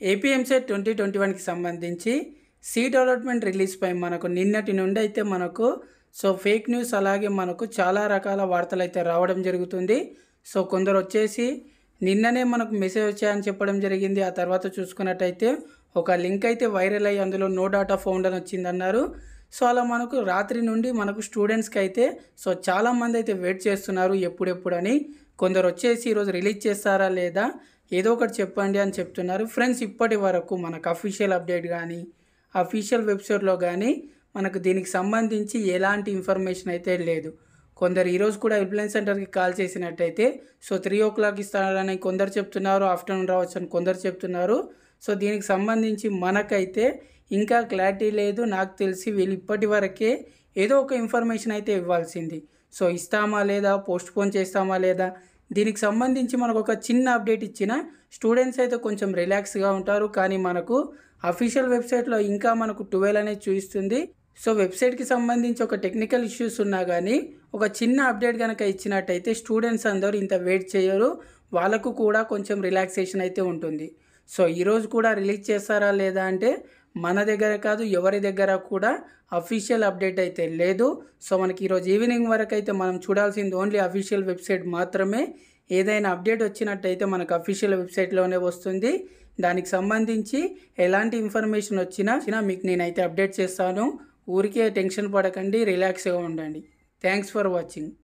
AP EAMCET twenty twenty వన్కి సంబంధించి seat allotment రిలీజ్పై మనకు నిన్నటి నుండి అయితే మనకు సో ఫేక్ న్యూస్ అలాగే మనకు చాలా రకాల వార్తలు అయితే రావడం జరుగుతుంది సో కొందరు వచ్చేసి నిన్ననే మనకు మెసేజ్ వచ్చాయని చెప్పడం జరిగింది ఆ తర్వాత చూసుకున్నట్టయితే ఒక లింక్ అయితే వైరల్ అయ్యి అందులో నో డాటా ఫౌండ్ అని వచ్చిందన్నారు సో అలా మనకు రాత్రి నుండి మనకు స్టూడెంట్స్కి అయితే సో చాలామంది అయితే వెయిట్ చేస్తున్నారు ఎప్పుడెప్పుడని కొందరు వచ్చేసి ఈరోజు రిలీజ్ చేస్తారా లేదా ఏదో ఒకటి చెప్పండి అని చెప్తున్నారు ఫ్రెండ్స్ ఇప్పటి వరకు మనకు అఫీషియల్ అప్డేట్ కానీ అఫీషియల్ వెబ్సైట్లో కానీ మనకు దీనికి సంబంధించి ఎలాంటి ఇన్ఫర్మేషన్ అయితే లేదు కొందరు ఈరోజు కూడా హెల్ప్లైన్ సెంటర్కి కాల్ చేసినట్టయితే సో త్రీ ఓ క్లాక్ ఇస్తారని కొందరు చెప్తున్నారు ఆఫ్టర్నూన్ రావచ్చు అని కొందరు చెప్తున్నారు సో దీనికి సంబంధించి మనకైతే ఇంకా క్లారిటీ లేదు నాకు తెలిసి వీళ్ళు ఇప్పటి వరకే ఏదో ఒక ఇన్ఫర్మేషన్ అయితే ఇవ్వాల్సింది సో ఇస్తామా లేదా పోస్ట్ పోన్ చేస్తామా లేదా దీనికి సంబంధించి మనకు ఒక చిన్న అప్డేట్ ఇచ్చిన స్టూడెంట్స్ అయితే కొంచెం రిలాక్స్గా ఉంటారు కానీ మనకు అఫీషియల్ వెబ్సైట్లో ఇంకా మనకు ట్వెల్వ్ అనేది చూపిస్తుంది సో వెబ్సైట్కి సంబంధించి ఒక టెక్నికల్ ఇష్యూస్ ఉన్నా కానీ ఒక చిన్న అప్డేట్ కనుక ఇచ్చినట్టయితే స్టూడెంట్స్ అందరూ ఇంత వెయిట్ చేయరు వాళ్ళకు కూడా కొంచెం రిలాక్సేషన్ అయితే ఉంటుంది సో ఈరోజు కూడా రిలీజ్ చేస్తారా లేదా అంటే మన దగ్గర కాదు ఎవరి దగ్గర కూడా అఫీషియల్ అప్డేట్ అయితే లేదు సో మనకి ఈరోజు ఈవినింగ్ వరకు అయితే మనం చూడాల్సింది ఓన్లీ అఫీషియల్ వెబ్సైట్ మాత్రమే ఏదైనా అప్డేట్ వచ్చినట్టయితే మనకు అఫీషియల్ వెబ్సైట్లోనే వస్తుంది దానికి సంబంధించి ఎలాంటి ఇన్ఫర్మేషన్ వచ్చినా వచ్చినా మీకు నేనైతే అప్డేట్ చేస్తాను ఊరికే టెన్షన్ పడకండి రిలాక్స్గా ఉండండి థ్యాంక్స్ ఫర్ వాచింగ్